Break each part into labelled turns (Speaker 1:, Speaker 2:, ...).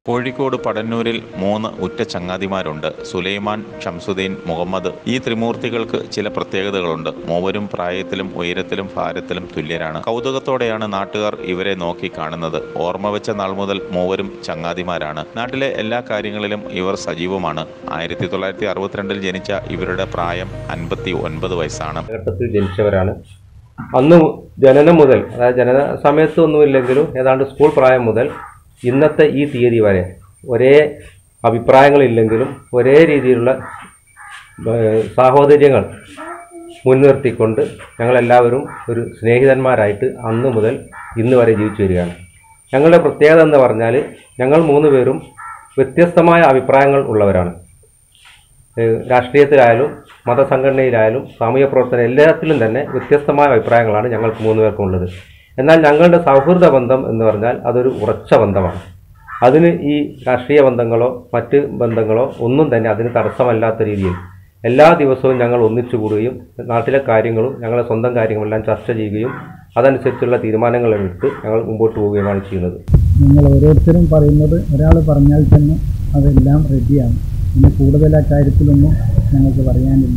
Speaker 1: കോഴിക്കോട് പടന്നൂരിൽ മൂന്ന് ഉറ്റ ചങ്ങാതിമാരുണ്ട് സുലൈമാൻ ഷംസുദ്ദീൻ മുഹമ്മദ് ഈ ത്രിമൂർത്തികൾക്ക് ചില പ്രത്യേകതകളുണ്ട് മൂവരും പ്രായത്തിലും ഉയരത്തിലും ഭാരത്തിലും തുല്യരാണ് കൗതുകത്തോടെയാണ് നാട്ടുകാർ ഇവരെ നോക്കി കാണുന്നത് ഓർമ്മ വെച്ച നാൾ മുതൽ മൂവരും ചങ്ങാതിമാരാണ് നാട്ടിലെ എല്ലാ കാര്യങ്ങളിലും ഇവർ സജീവമാണ് ആയിരത്തി തൊള്ളായിരത്തി അറുപത്തിരണ്ടിൽ ജനിച്ച ഇവരുടെ പ്രായം അൻപത്തി ഒൻപത് വയസ്സാണ്
Speaker 2: കാലഘട്ടത്തിൽ ജനിച്ചവരാണ് അന്ന് ജനനം മുതൽ അതായത് ജനന സമയത്ത് ഒന്നുമില്ലെങ്കിലും ഏതാണ്ട് സ്കൂൾ പ്രായം മുതൽ ഇന്നത്തെ ഈ തീയതി വരെ ഒരേ അഭിപ്രായങ്ങളില്ലെങ്കിലും ഒരേ രീതിയിലുള്ള ഏഹ്, സാഹോദര്യങ്ങൾ മുൻനിർത്തിക്കൊണ്ട് ഞങ്ങളെല്ലാവരും ഒരു സ്നേഹിതന്മാരായിട്ട് അന്ന് മുതൽ ഇന്ന് വരെ ജീവിച്ചു വരികയാണ് ഞങ്ങളുടെ പ്രത്യേകത എന്ന് പറഞ്ഞാൽ ഞങ്ങൾ മൂന്ന് പേരും വ്യത്യസ്തമായ അഭിപ്രായങ്ങൾ ഉള്ളവരാണ് ഏഹ് രാഷ്ട്രീയത്തിലായാലും മതസംഘടനയിലായാലും സാമൂഹ്യ പ്രവർത്തനം എല്ലാത്തിലും തന്നെ വ്യത്യസ്തമായ അഭിപ്രായങ്ങളാണ് ഞങ്ങൾക്ക് മൂന്ന് പേർക്കും ഉള്ളത് എന്നാൽ ഞങ്ങളുടെ സൗഹൃദ ബന്ധം എന്ന് പറഞ്ഞാൽ അതൊരു ഉറച്ച ബന്ധമാണ് അതിന് ഈ രാഷ്ട്രീയ ബന്ധങ്ങളോ മറ്റ് ബന്ധങ്ങളോ ഒന്നും തന്നെ അതിന് തടസ്സമല്ലാത്ത രീതിയിൽ എല്ലാ ദിവസവും ഞങ്ങൾ ഒന്നിച്ചു കൂടുകയും നാട്ടിലെ കാര്യങ്ങളും ഞങ്ങളുടെ സ്വന്തം കാര്യങ്ങളെല്ലാം ചർച്ച ചെയ്യുകയും അതനുസരിച്ചുള്ള തീരുമാനങ്ങൾ എടുത്ത് ഞങ്ങൾ മുമ്പോട്ട് പോവുകയുമാണ് ചെയ്യുന്നത്
Speaker 3: നിങ്ങൾ ഓരോരുത്തരും പറയുന്നത് ഒരാൾ പറഞ്ഞാൽ തന്നെ അതെല്ലാം റെഡിയാണ് പിന്നെ കൂടുതൽ ആ കാര്യത്തിലൊന്നും ഞങ്ങൾക്ക് പറയാനില്ല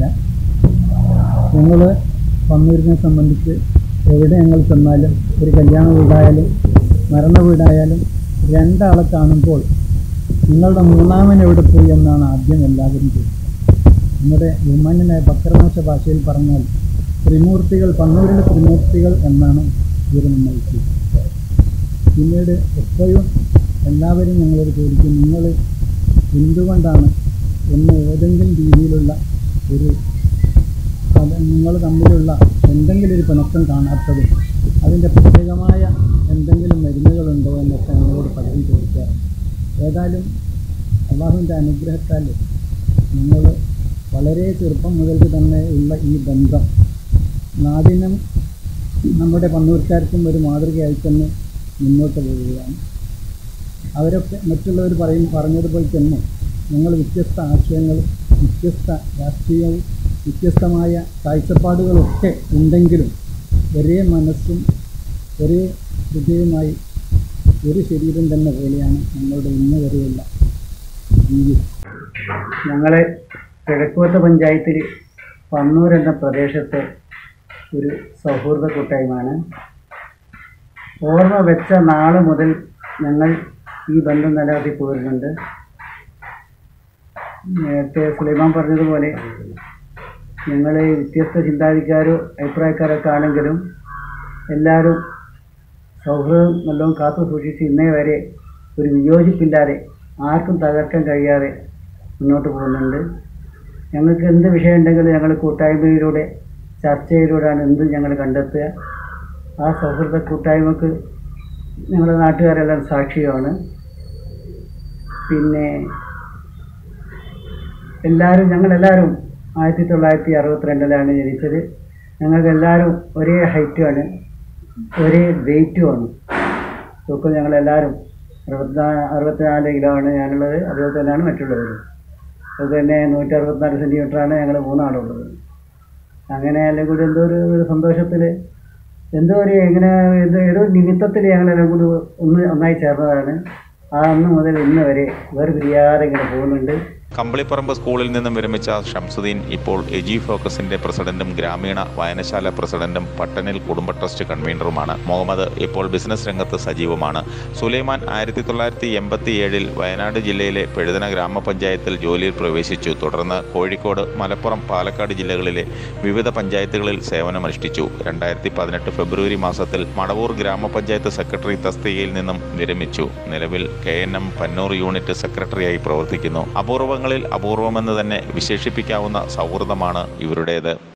Speaker 3: ഞങ്ങൾ പന്നൂരിനെ സംബന്ധിച്ച് എവിടെ ഞങ്ങൾ ചെന്നാലും ഒരു കല്യാണ വീടായാലും മരണ വീടായാലും രണ്ടാളെ കാണുമ്പോൾ നിങ്ങളുടെ മൂന്നാമൻ എവിടെ പോയി എന്നാണ് ആദ്യം എല്ലാവരും ചോദിച്ചത് നമ്മുടെ ബഹുമാന്യനായ ഭക്രനാശ ഭാഷയിൽ പറഞ്ഞാൽ ത്രിമൂർത്തികൾ പന്നൂരിലെ ത്രിമൂർത്തികൾ എന്നാണ് ഇവർ നമ്മൾ വിളിച്ചത് പിന്നീട് എപ്പോഴും എല്ലാവരും ഞങ്ങളോട് ചോദിക്കും നിങ്ങൾ എന്തുകൊണ്ടാണ് ഒന്ന് ഏതെങ്കിലും രീതിയിലുള്ള ഒരു നിങ്ങൾ തമ്മിലുള്ള എന്തെങ്കിലും ഒരു പിണക്കം കാണാത്തത് അതിൻ്റെ പ്രത്യേകമായ എന്തെങ്കിലും മരുന്നുകളുണ്ടോ എന്നൊക്കെ ഞങ്ങളോട് പലരും ചോദിക്കാറുണ്ട് ഏതായാലും അള്ളാഹുവിൻ്റെ അനുഗ്രഹത്താൽ നിങ്ങൾ വളരെ ചെറുപ്പം മുതൽക്ക് തന്നെ ഉള്ള ഈ ബന്ധം നാടിനും നമ്മുടെ പന്നൂർക്കാർക്കും ഒരു മാതൃകയായി തന്നെ മുന്നോട്ട് പോവുകയാണ് അവരൊക്കെ മറ്റുള്ളവർ പറയും പറഞ്ഞതുപോലെ തന്നെ ഞങ്ങൾ വ്യത്യസ്ത ആശയങ്ങളും വ്യത്യസ്ത രാഷ്ട്രീയവും വ്യത്യസ്തമായ കാഴ്ചപ്പാടുകളൊക്കെ ഉണ്ടെങ്കിലും ഒരേ മനസ്സും ഒരേ ഹൃദയവുമായി ഒരു ശരീരം തന്നെ പോലെയാണ് ഞങ്ങളുടെ ഇന്ന് വരെയുള്ള ജീവിതം
Speaker 4: ഞങ്ങളെ കിഴക്കുവത്ത പഞ്ചായത്തിൽ പന്നൂർ എന്ന പ്രദേശത്തെ ഒരു സൗഹൃദ കൂട്ടായ്മയാണ് ഓർമ്മ വെച്ച നാൾ മുതൽ ഞങ്ങൾ ഈ ബന്ധം നിലനിർത്തി പോരുന്നുണ്ട് നേരത്തെ സുലൈമാൻ പറഞ്ഞതുപോലെ ഞങ്ങൾ വ്യത്യസ്ത ചിന്താഗതിക്കാരോ അഭിപ്രായക്കാരൊക്കെ ആണെങ്കിലും എല്ലാവരും സൗഹൃദം നല്ലോണം കാത്തു സൂക്ഷിച്ച് ഇന്നേ വരെ ഒരു വിയോജിപ്പില്ലാതെ ആർക്കും തകർക്കാൻ കഴിയാതെ മുന്നോട്ട് പോകുന്നുണ്ട് ഞങ്ങൾക്ക് എന്ത് വിഷയം ഉണ്ടെങ്കിലും ഞങ്ങൾ കൂട്ടായ്മയിലൂടെ ചർച്ചയിലൂടെയാണ് എന്തും ഞങ്ങൾ കണ്ടെത്തുക ആ സൗഹൃദ കൂട്ടായ്മക്ക് ഞങ്ങളുടെ നാട്ടുകാരെല്ലാം സാക്ഷിയാണ് പിന്നെ എല്ലാവരും ഞങ്ങളെല്ലാവരും ആയിരത്തി തൊള്ളായിരത്തി അറുപത്തിരണ്ടിലാണ് ജനിച്ചത് ഞങ്ങൾക്കെല്ലാവരും ഒരേ ഹൈറ്റുമാണ് ഒരേ വെയിറ്റുമാണ് തൂക്കം ഞങ്ങളെല്ലാവരും അറുപത്തിനാല് അറുപത്തിനാല് കിലോ ആണ് ഞാനുള്ളത് അതുപോലെ തന്നെയാണ് മറ്റുള്ളവരും അതുപോലെ തന്നെ നൂറ്റി അറുപത്തിനാല് സെൻറ്റിമീറ്ററാണ് ഞങ്ങൾ മൂന്നാളുള്ളത് അങ്ങനെ എല്ലാം കൂടി എന്തോ ഒരു ഒരു സന്തോഷത്തിൽ എന്തോ ഒരു എങ്ങനെ എന്തോ ഏതോ നിമിത്തത്തിൽ ഞങ്ങളെല്ലാം കൂടി ഒന്ന് ഒന്നായി ചേർന്നതാണ് ആ അന്ന് മുതൽ ഇന്ന് വരെ വേർപിരിയാതെ ഇങ്ങനെ പോകുന്നുണ്ട്
Speaker 1: കമ്പിളിപ്പറമ്പ് സ്കൂളിൽ നിന്നും വിരമിച്ച ഷംസുദ്ദീൻ ഇപ്പോൾ എജി ഫോക്കസിന്റെ പ്രസിഡന്റും ഗ്രാമീണ വായനശാല പ്രസിഡന്റും പട്ടണിൽ കുടുംബ ട്രസ്റ്റ് കൺവീനറുമാണ് മുഹമ്മദ് ഇപ്പോൾ ബിസിനസ് രംഗത്ത് സജീവമാണ് സുലൈമാൻ ആയിരത്തി തൊള്ളായിരത്തി എൺപത്തി ഏഴിൽ വയനാട് ജില്ലയിലെ പെഴുതന ഗ്രാമപഞ്ചായത്തിൽ ജോലിയിൽ പ്രവേശിച്ചു തുടർന്ന് കോഴിക്കോട് മലപ്പുറം പാലക്കാട് ജില്ലകളിലെ വിവിധ പഞ്ചായത്തുകളിൽ സേവനമനുഷ്ഠിച്ചു രണ്ടായിരത്തി പതിനെട്ട് ഫെബ്രുവരി മാസത്തിൽ മടവൂർ ഗ്രാമപഞ്ചായത്ത് സെക്രട്ടറി തസ്തികയിൽ നിന്നും വിരമിച്ചു നിലവിൽ K N M Pannur unit സെക്രട്ടറിയായി പ്രവർത്തിക്കുന്നു അപൂർവങ്ങളിൽ അപൂർവമെന്ന് തന്നെ വിശേഷിപ്പിക്കാവുന്ന സൗഹൃദമാണ് ഇവരുടേത്